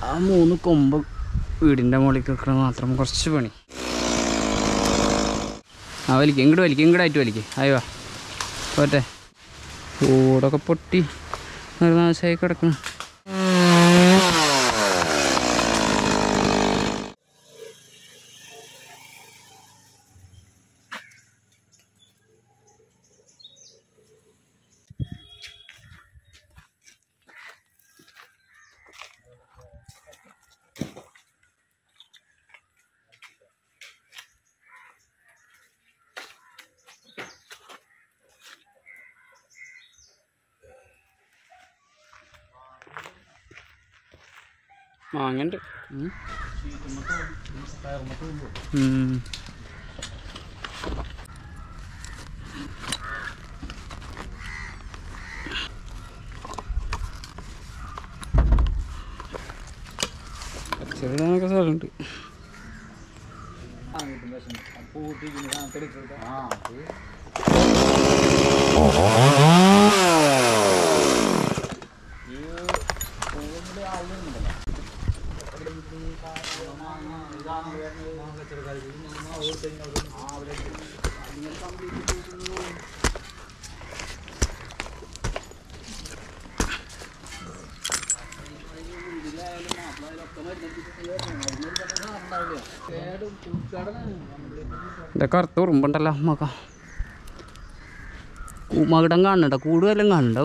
ആ മൂന്ന് കൊമ്പ് വീടിൻ്റെ മുകളിൽ വെക്കണ മാത്രം കുറച്ച് പണി ആ വലിക്കും ഇങ്ങോട്ട് വലിക്കും ഇങ്ങോട്ടായിട്ട് വലിക്കും അയ്യോ പോട്ടെ കൂടൊക്കെ പൊട്ടി നിർനാശമായി കിടക്കണം മാങ്ങണ്ട് ഉം. ഉം. ചെറുതാനൊക്കെ സ്ഥലമുണ്ട് ഇതൊക്കെ കറുത്ത ഉറുമ്പുണ്ടല്ലോ നോക്കാം മകിടം കാണണ്ട കൂടുതലും കാണണ്ട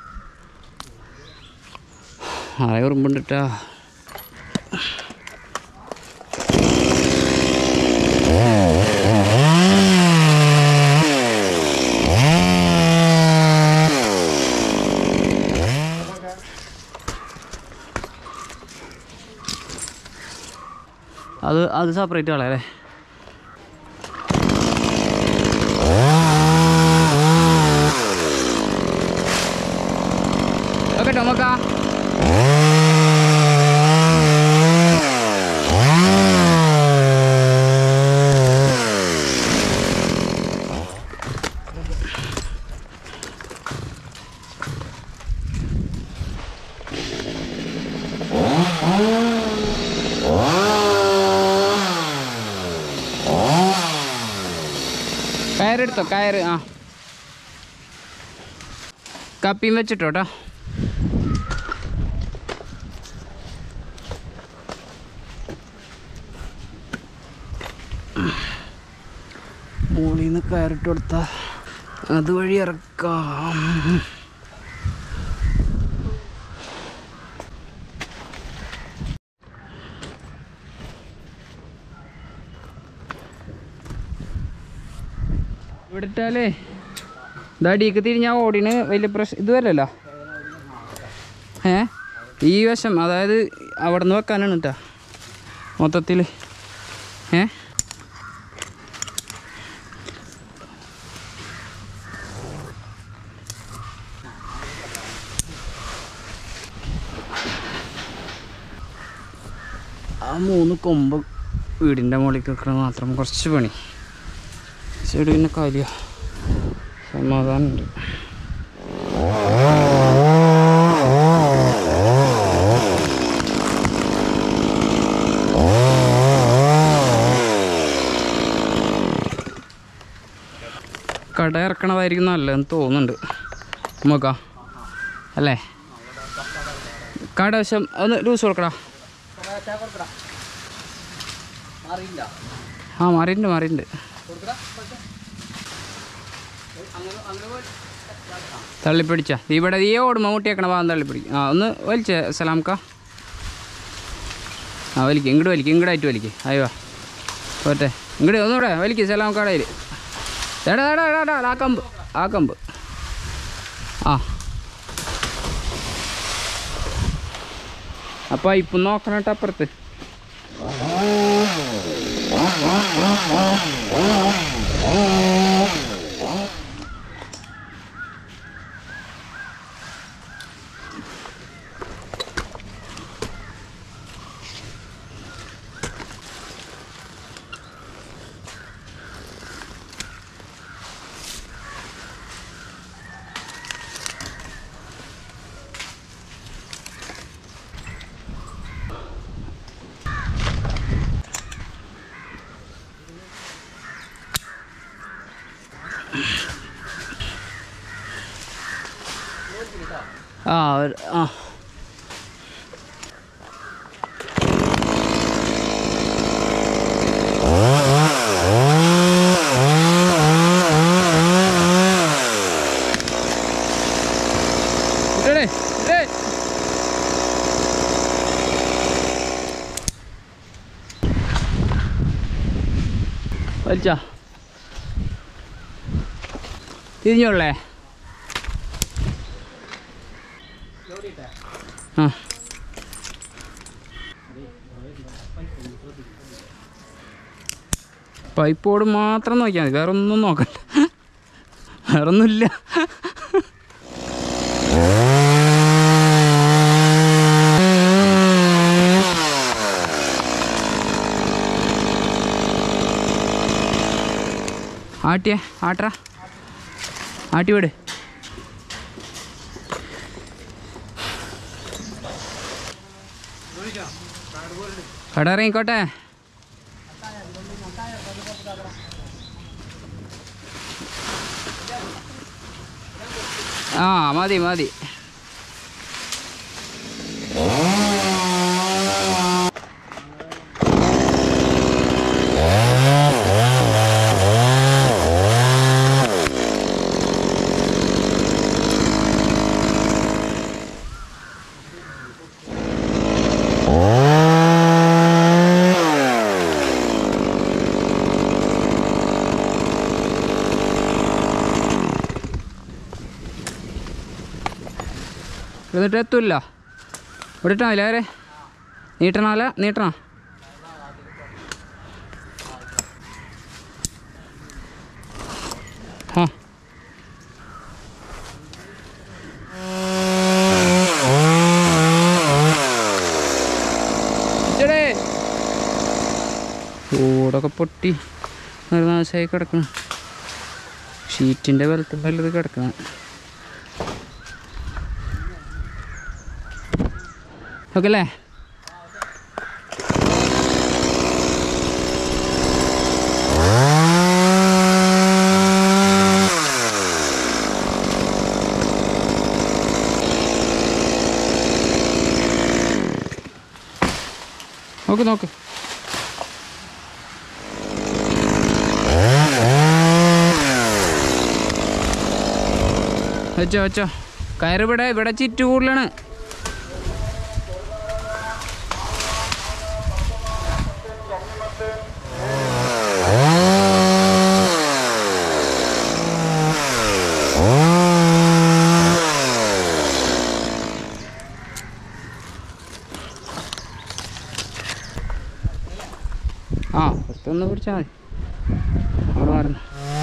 ആയ ഉറുമ്പുണ്ടിട്ടാ അത് അത് സെപ്പറേറ്റ് കളയല്ലേ ഓക്കെ ടൊമക്ക കയറെടുത്തോ കയറ് ആ കപ്പിയും വെച്ചിട്ടോ കേട്ടോ മുകളിൽ നിന്ന് കയറിട്ട് കൊടുത്താൽ അതുവഴി ഇറക്കാം ഇവിടെ ഇട്ടാലേ ഇതടിക്ക് തിരിഞ്ഞാ ഓടിന് വലിയ പ്രശ്നം ഇത് വരല്ലോ ഏ ഈ വശം അതായത് അവിടെ നിന്ന് വെക്കാനാണ് കേട്ടോ മൊത്തത്തിൽ ഏ ആ മൂന്ന് കൊമ്പ് വീടിൻ്റെ മുകളിൽ വെക്കണ മാത്രം കുറച്ച് പണി ചെടി പിന്നെ കാര്യ സമാധാനമുണ്ട് കട ഇറക്കണതായിരിക്കും നല്ലതെന്ന് തോന്നുന്നുണ്ട് നോക്കാം അല്ലേ കട വശം ഒന്ന് ലൂസ് കൊടുക്കടാ ആ മാറിയിട്ടുണ്ട് മാറിയിട്ടുണ്ട് തള്ളിപ്പിടിച്ച ഇവിടെ ഈ ഓടുമ്പോ മുട്ടിയേക്കണ ഭാഗം തള്ളിപ്പിടിക്കും ആ ഒന്ന് വലിച്ച സലാംക്ക ആ വലിക്ക് ഇങ്ങോട്ട് വലിക്ക് ഇങ്ങോട്ടായിട്ട് വലിക്ക് അയ്യോ പോട്ടെ ഇങ്ങോട്ട് ഒന്നുകൂടെ വലിക്ക് സലാം കടയിൽ എടാ എടാ എടാ എടാ ആ കമ്പ് ആ കമ്പ് ആ അപ്പം ഇപ്പം നോക്കണം കേട്ടോ അപ്പുറത്ത് ആ ഒരു- ആ ഇട്ടോടെ, ഇട്ടേ. വലിച്ചാ തിരിഞ്ഞോളേ ആ പൈപ്പോട് മാത്രം നോക്കിയാൽ മതി വേറെ ഒന്നും നോക്കണ്ട വേറെ ഒന്നുമില്ല ആട്ടിയേ ആട്ടറ ആട്ടി വിട് കട ഇറങ്ങിക്കോട്ടെ ആ മതി മതി എന്നിട്ട് എത്തൂല്ല ഇവിടെ ഇട്ടാ എല്ലാവരെ നീട്ടണമല്ല നീട്ടണോ ആ ഇച്ചടേ. ഓടൊക്കെ പൊട്ടി ഒരു നാശമായി കിടക്കണം ഷീറ്റിൻ്റെ ബലത്തുമ്പോൾ ഇത് കിടക്കണം ഓക്കെ അല്ലേ നോക്ക് നോക്ക് വെച്ചോ വെച്ചോ കയറ് ഇവിടെ ഇവിടെ ചിറ്റു കൂടുതലാണ് ആ പുറത്തൊന്ന് പിടിച്ചാൽ മതി അവിടെ മാറുന്നു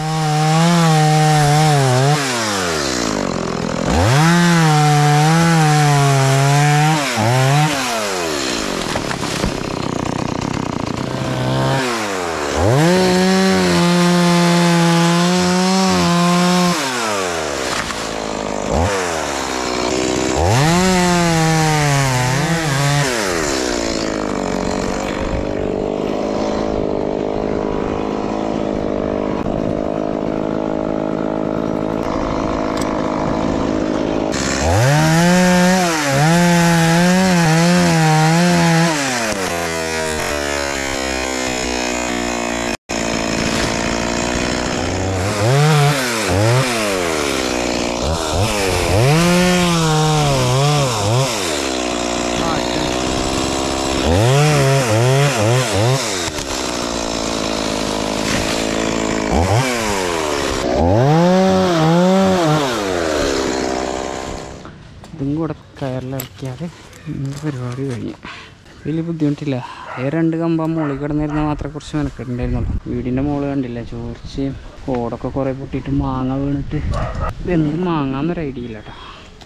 ഇതും കൂടെ കയറിലിറക്കിയാൽ നമ്മുടെ പരിപാടി കഴിഞ്ഞു വലിയ ബുദ്ധിമുട്ടില്ല ഏ രണ്ട് കമ്പ മുകളിൽ കിടന്നിരുന്ന മാത്രമേ കുറച്ച് മെനക്കെട്ടുണ്ടായിരുന്നുള്ളൂ വീടിൻ്റെ മുകളിൽ കണ്ടില്ല ചോർച്ചയും ഓടൊക്കെ കുറേ പൊട്ടിയിട്ട് മാങ്ങ വീണിട്ട് ഇതെന്ത് മാങ്ങാന്നൊരു ഐഡിയ ഇല്ല കേട്ടോ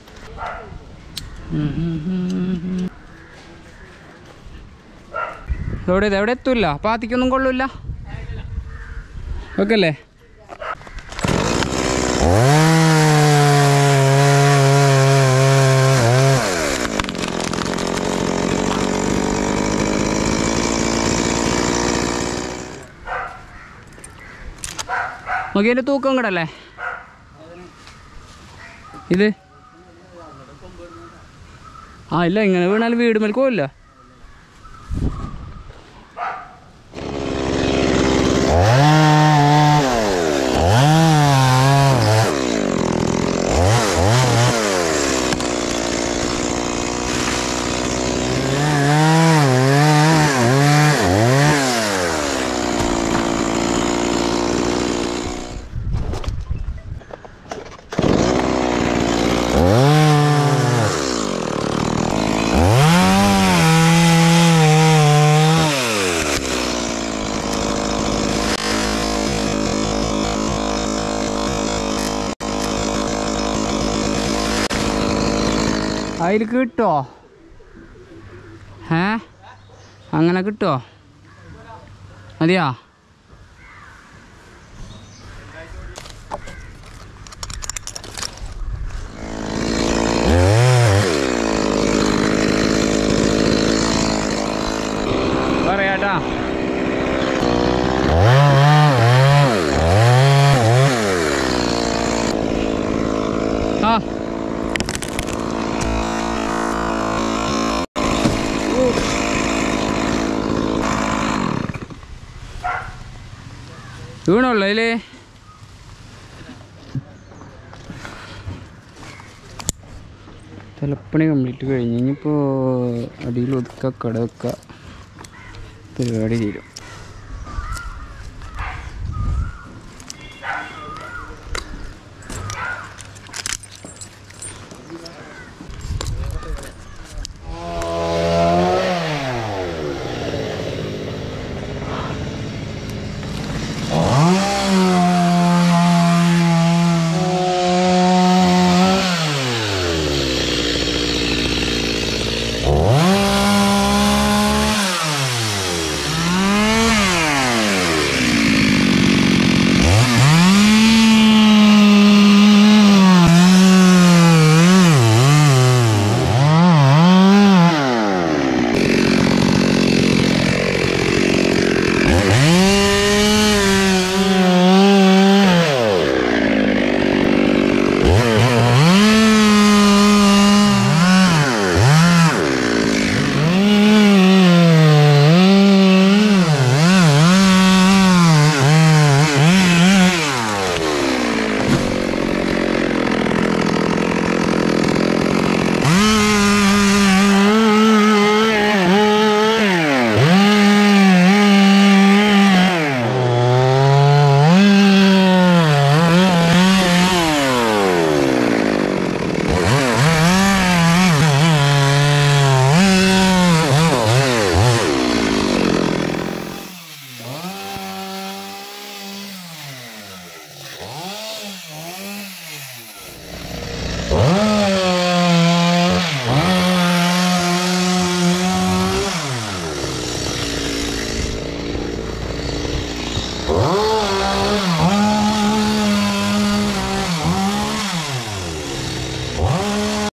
എവിടെ ഇത് എവിടെ എത്തൂല്ല പാത്തിക്കൊന്നും കൊള്ളൂല്ല ഓക്കെ അല്ലേ നോക്കി അതിൻ്റെ തൂക്കം കൂടെ അല്ലേ ഇത് ആ ഇല്ല ഇങ്ങനെ വീണാൽ വീട് മേലേക്ക് പോവില്ല അതിൽ കിട്ടോ ഏ അങ്ങനെ കിട്ടോ മതിയാ പറയാട്ടാ ആ വീണുള്ളൂ അതില് തലപ്പണി കംപ്ലീറ്റ് കഴിഞ്ഞ് ഇനിയിപ്പോൾ അടിയിൽ ഒതുക്കുക കട വെക്കുക പരിപാടി തീരും